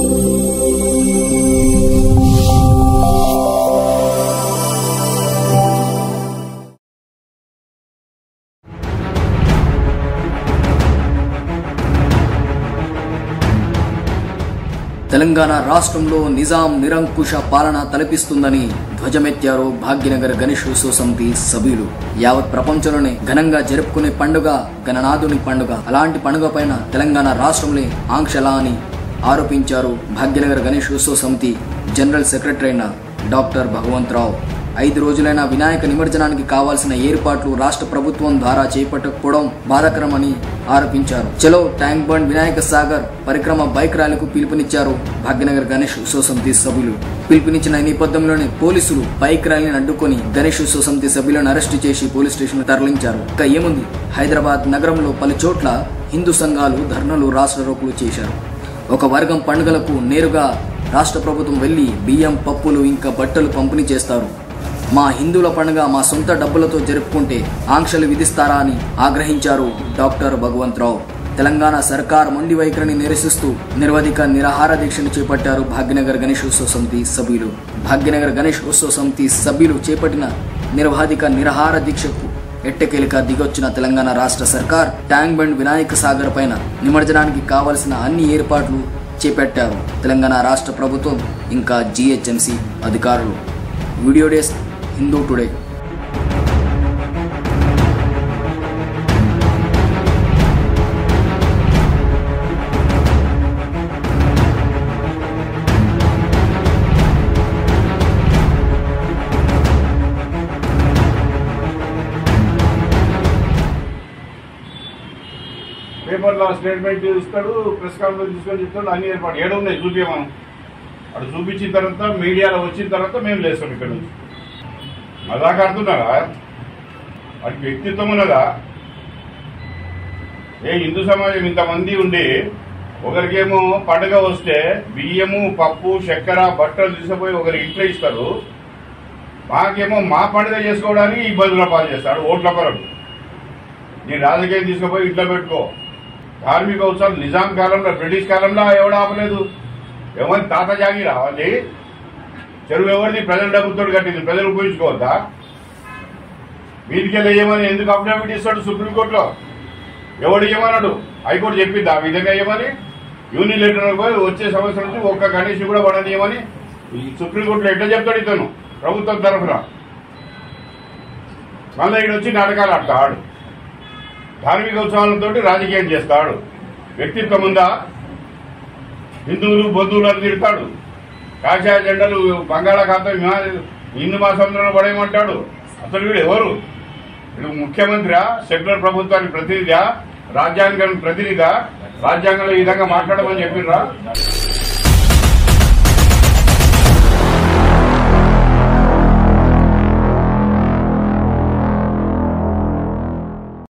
తెలంగాణ రాష్ట్రంలో నిజాం నిరంకుశ పాలన తలపిస్తుందని ధ్వజమెత్తారు భాగ్యనగర్ గణేష్ ఉత్సవ సమితి సభ్యులు యావత్ ప్రపంచంలోనే ఘనంగా జరుపుకునే పండుగ గణనాథుని పండుగ అలాంటి పండుగ పైన తెలంగాణ రాష్ట్రంలో ఆంక్షలా అని ఆరోపించారు భాగ్యనగర్ గణేష్ ఉత్సవ సమితి జనరల్ సెక్రటరీ అయిన డాక్టర్ భగవంతరావు ఐదు రోజులైన వినాయక నిమజ్జనానికి కావాల్సిన ఏర్పాట్లు రాష్ట్ర ప్రభుత్వం ద్వారా చేపట్టకపోవడం బాధాకరమని ఆరోపించారు చలో ట్యాంక్ బండ్ వినాయక సాగర్ పరిక్రమ బైక్ ర్యాలీకు పిలుపునిచ్చారు భాగ్యనగర్ గణేష్ ఉత్సవ సమితి సభ్యులు పిలుపునిచ్చిన నేపథ్యంలోనే పోలీసులు బైక్ ర్యాలీని అడ్డుకొని గణేష్ ఉత్సవ సమితి సభ్యులను అరెస్టు చేసి పోలీస్ స్టేషన్ తరలించారు ఇక ఏముంది హైదరాబాద్ నగరంలో పలు చోట్ల హిందూ సంఘాలు ధర్నాలు రాష్ట్ర రోకులు చేశారు ఒక వర్గం పండుగలకు నేరుగా రాష్ట్ర ప్రభుత్వం వెళ్లి బియ్యం పప్పులు ఇంకా బట్టలు పంపిణీ చేస్తారు మా హిందువుల పండుగ మా సొంత డబ్బులతో జరుపుకుంటే ఆంక్షలు విధిస్తారా అని ఆగ్రహించారు డాక్టర్ భగవంతరావు తెలంగాణ సర్కార్ మొండి వైఖరిని నిరసిస్తూ నిరవధిక నిరాహార దీక్షను చేపట్టారు భాగ్యనగర్ గణేష్ ఉత్సవ సమితి సభ్యులు భాగ్యనగర్ గణేష్ ఉత్సవ సమితి సభ్యులు చేపట్టిన నిరవధిక నిరాహార దీక్షకు ఎట్టకేలిక దిగొచ్చిన తెలంగాణ రాష్ట్ర సర్కార్ ట్యాంక్ బండ్ వినాయక సాగర్ పైన నిమజ్జనానికి కావలసిన అన్ని ఏర్పాట్లు చేపట్టారు తెలంగాణ రాష్ట్ర ప్రభుత్వం ఇంకా జిహెచ్ఎంసి అధికారులు వీడియో డేస్క్ హిందూ టుడే పేపర్లో స్టేట్మెంట్ ఇస్తాడు ప్రెస్ కాన్ఫరెన్స్ తీసుకొని చెప్తాడు అన్ని ఏర్పాటు ఏడు ఉన్నాయి చూపించమను అటు చూపించిన తర్వాత మీడియాలో వచ్చిన తర్వాత మేము లేస్తాం ఇక్కడ నుంచి మజాక్ ఆడుతున్నారా వాడికి వ్యక్తిత్వం ఉన్నదా ఏ హిందూ సమాజం ఇంతమంది ఉండి ఒకరికేమో పండుగ వస్తే బియ్యము పప్పు చక్కెర బట్టలు తీసుకుపోయి ఒకరి ఇంట్లో ఇస్తారు మాకేమో మా పండుగ చేసుకోవడానికి ఇబ్బందుల పాలు చేస్తాడు ఓట్ల కొరకు నీ రాజకీయం తీసుకుపోయి ఇంట్లో పెట్టుకో ధార్మిక ఉత్సవాలు నిజాం కాలంలో బ్రిటిష్ కాలంలో ఎవడు ఆపలేదు ఎవరి తాత జాగి రావాలి చెరువు ఎవరిది ప్రజల డబ్బుతో కట్టింది ప్రజలు ఉపయోగించుకోవద్దా వీధికెళ్ళి ఏమని ఎందుకు అఫిడవిట్ ఇస్తాడు సుప్రీంకోర్టులో ఎవడు ఏమన్నాడు హైకోర్టు చెప్పింది ఆ విధంగా ఏమని యూనిలేటర్ పోయి వచ్చే సంవత్సరం నుంచి ఒక్క గణేష్ కూడా పడనియమని ఈ సుప్రీంకోర్టులో ఎట్లా చెప్తాడు ఇతను ప్రభుత్వం తరఫున మళ్ళీ ఈడు వచ్చి నాటకాలు ఆడతాడు ధార్మిక ఉత్సవాలతో రాజకీయం చేస్తాడు వ్యక్తిత్వం ఉందా హిందువులు బొంధువులను తిడతాడు కాషాయ జెండలు బంగాళాఖాతం విమా- హిందూ మహాసముద్రంలో పడేయమంటాడు అసలు వీడు ఎవరు వీడు ముఖ్యమంత్రి సెక్యులర్ ప్రభుత్వానికి ప్రతినిధా రాజ్యాంగానికి ప్రతినిధా రాజ్యాంగంలో ఈ విధంగా మాట్లాడమని చెప్పిండ్రా